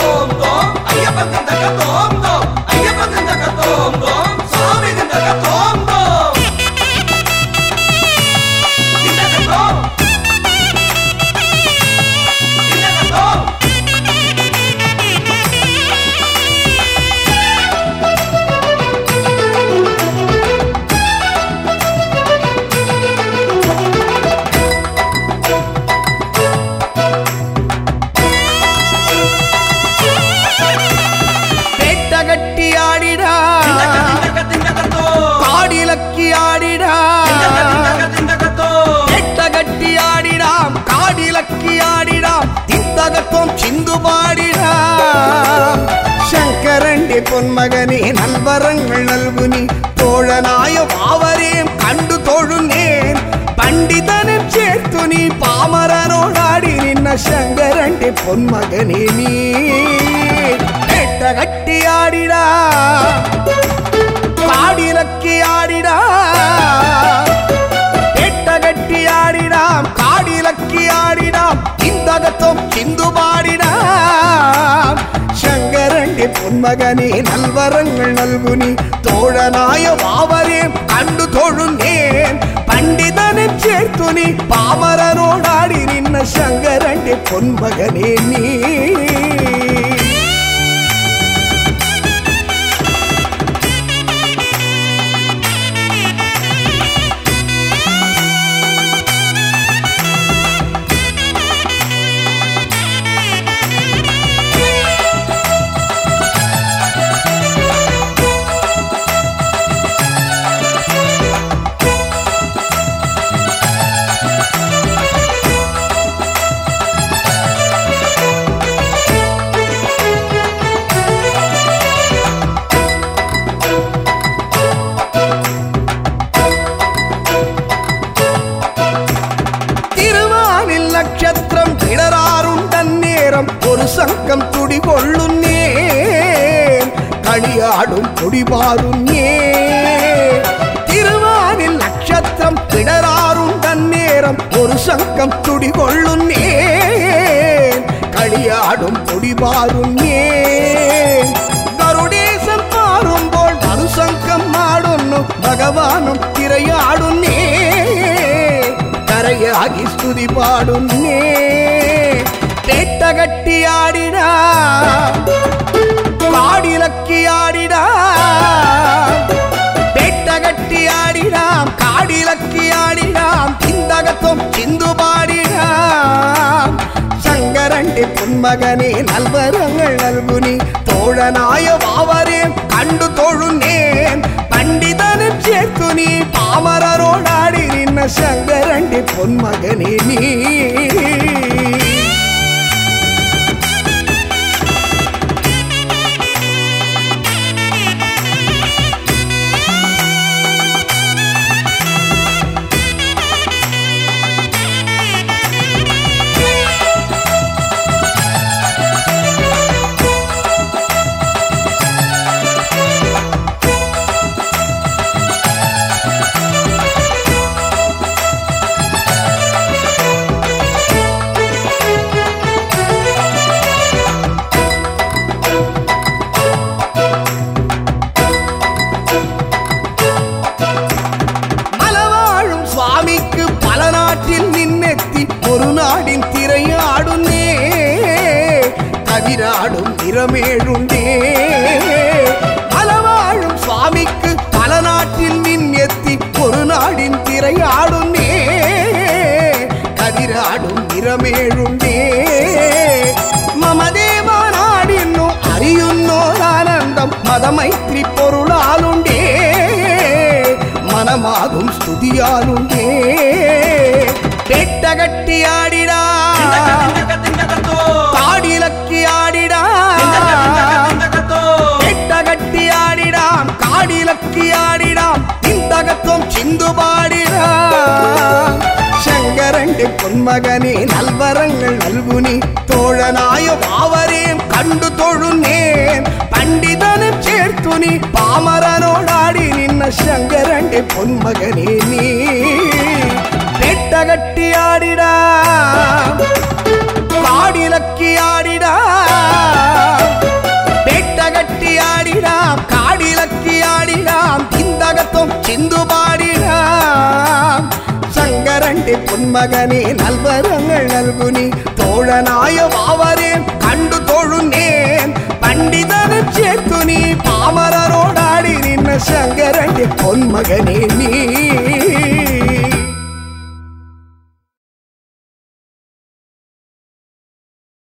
தோம் தோம் ஐயப்பன் தக தோம் தோம் ஐயப்பன் தக தோம் தோம் சாமி தக தோம் தோம் தக தோம் தக தோம் பேட்ட கட்டி ஆடிடா தக தக தோம் காடிலக்கி ஆடிடா தக தக தோம் பேட்ட கட்டி ஆடிடாம் காடிலக்கி ஆடிடாம் இந்தகத்தோம் சிந்து பாடிடாம் சங்கரண்டி பொன்மகனே நல்வரங்கள் நல்குனி தோழனாய பாவரேம் கண்டு தொழுநேன் பண்டிதனும் சேர்த்து நீ பாமரனோடாடி நின்ன சங்கரண்டி பொன்மகனே நீ பேட்ட கட்டி ஆடிடா காடிலக்கி ஆடிடா எட்ட கட்டி ஆடிடாம் காடிலக்கி ஆடிடாம் இந்தகத்தம் சிந்து பாடிடாம் சங்கரண்டி பொன்மகனே நல்வரங்கள் நல்குனி தோழனாய வாவரே கண்டு தொழுந்தேன் பண்டிதனை சேர்த்து நீ பாமரனோடாடி நின்ன சங்கரண்டி பொன்மகனே நீ திருவானில் நட்சத்திரம் கிடராருண்டன் நேரம் ஒரு சங்கம் துடி கொள்ளும் நேர் களியாடும் துடிபாரும் நேர் திருவானில் நட்சத்திரம் கிடராருண்டன் நேரம் ஒரு சங்கம் துடி கொள்ளும் நேர் களியாடும் துடிபாரும் நேர் கருடேசம் பாரும்போல் மறுசங்கம் ஆடுന്നു ഭഗവാനും തിരയാടുന്നേ കരയാകി സ്തുതി പാടുന്നേ തേട്ടകട്ടിയാടിടാ കാടിലക്കിയാടിടാ തേട്ടകട്ടിയാടിടാം കാടിലക്കിയാടിടാം ചിന്തകത്വം ചിന്തുപാടിടാം ശങ്കരണ്ടി പൊന്മകനെ നൽവരങ്ങൾ നൽകുനി തോഴനായ വാവരെ കണ്ടു തൊഴുന്നേൻ പണ്ഡിതനും ചേർത്തു നീ പാമരരോടാടി നിന്ന ശങ്കരണ്ടി പൊന്മകനെ നീ മലവാഴും സ്വാമിക്ക് പല നാട്ടിൽ നിന്നെത്തി ഒരു നാടിൻ തിരയാടുന്നേ കതിരാടും നിറമേഴുണ്ടേ മലവാഴും സ്വാമിക്ക് പല നാട്ടിൽ നിന്നെത്തി ഒരു നാടിൻ തിരയാടുന്നേ കതിരാടും നിറമേഴുണ്ടേ മമദേവനാടിന്നു അറിയുന്നോരാനന്ദം മതമൈത്രി പൊരുളാലുണ്ടേ മനമാകും സ്തുതിയാലുണ്ടേ പെട്ടകട്ടിയാടിടാ കാടിലക്കിയാടിടാ പെട്ടകട്ടിയാടിടാം കാടിലക്കിയാടിടാം ഇന്തകത്വം ചിന്തുപാടിടാം ശങ്കരന്റെ പൊന്മകനെ നൽവരങ്ങൾ നൽകുനി തോഴനായ വാവരെയും കണ്ടു തൊഴുന്നേൻ പണ്ഡിതനും ചേർത്തു നീ പാമരനോടാടി നിന്ന ശങ്കരന്റെ പൊന്മകനെ നീ പെട്ടകട്ടിയാടിടാ കാടിലക്കിയാടിടാ പാടിടാം ചിന്തകത്വം ചിന്തു പാടിടാം ശങ്കരന്റെ പൊന്മകനെ നൽവരങ്ങൾ നൽകുനി തോഴനായ വാവരെ കണ്ടു തൊഴുന്നേൻ പണ്ഡിതനെ ചേർത്തു നീ പാമരനോടാടി നിന്ന ശങ്കരന്റെ പൊന്മകനെ നീ